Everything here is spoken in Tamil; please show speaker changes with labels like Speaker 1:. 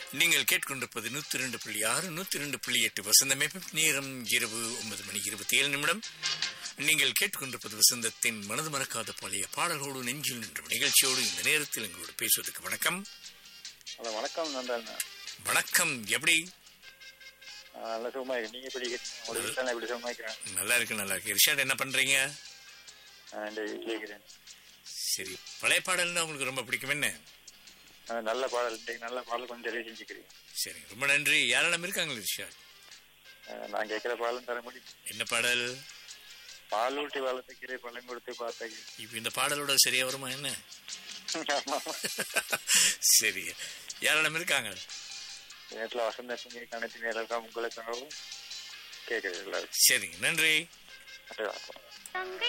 Speaker 1: நீங்கள் கேட்கொண்டிருப்பது நூத்தி ரெண்டு புள்ளி ஆறு நூத்தி ரெண்டு புள்ளி எட்டு வசந்தமே நேரம் இரவு ஒன்பது மணி இருபத்தி ஏழு நிமிடம் நீங்கள் கேட்டுக்கொண்டிருப்பது வசந்தத்தின் மனது மறக்காத பழைய பாடல்களோடு நெஞ்சில் நின்ற நிகழ்ச்சியோடு இந்த நேரத்தில் எங்களோடு பேசுவதற்கு வணக்கம்
Speaker 2: ஹலோ வணக்கம் நந்தன்
Speaker 1: வணக்கம் எப்படி
Speaker 2: ஆஹ் நல்ல சுகமா இருக்கு நீங்க எப்படி இருக்கீங்க? உங்களோட வீட்டில் எப்படி சுகமா இருக்கிறேன்
Speaker 1: நல்லா இருக்கு நல்லா இருக்கு ரிஷாட் என்ன பண்றீங்க
Speaker 2: இந்த வீட்டில் இருக்கிறேன்
Speaker 1: சரி பழைய பாடல்னா உங்களுக்கு ரொம்ப பிடிக்கும் என்ன
Speaker 2: ஆஹ் நல்ல பாடல் இன்றைக்கு நல்ல பாடல் கொஞ்சம் தெளிவு செஞ்சுக்கிறீங்க
Speaker 1: சரி ரொம்ப நன்றி யாரெல்லாம் இருக்காங்களா ரிஷாட்
Speaker 2: ஆஹ் நான் கேட்கிற பாடலும் தர முடியும்
Speaker 1: என்ன பாடல்
Speaker 2: பால் ஊட்டி வளர்த்துக்கிறே பழம் கொடுத்து பார்த்தேன்
Speaker 1: இப்ப இந்த பாடலோட சரியா வருமா என்ன சரி யாரெல்லாம் இருக்காங்க
Speaker 2: நேரத்தில் வசந்த கணக்கு நேரம் உங்களுக்காகவும் கேட்குறது எல்லாரும்
Speaker 1: சரிங்க நன்றி
Speaker 2: நன்றி, வணக்கம்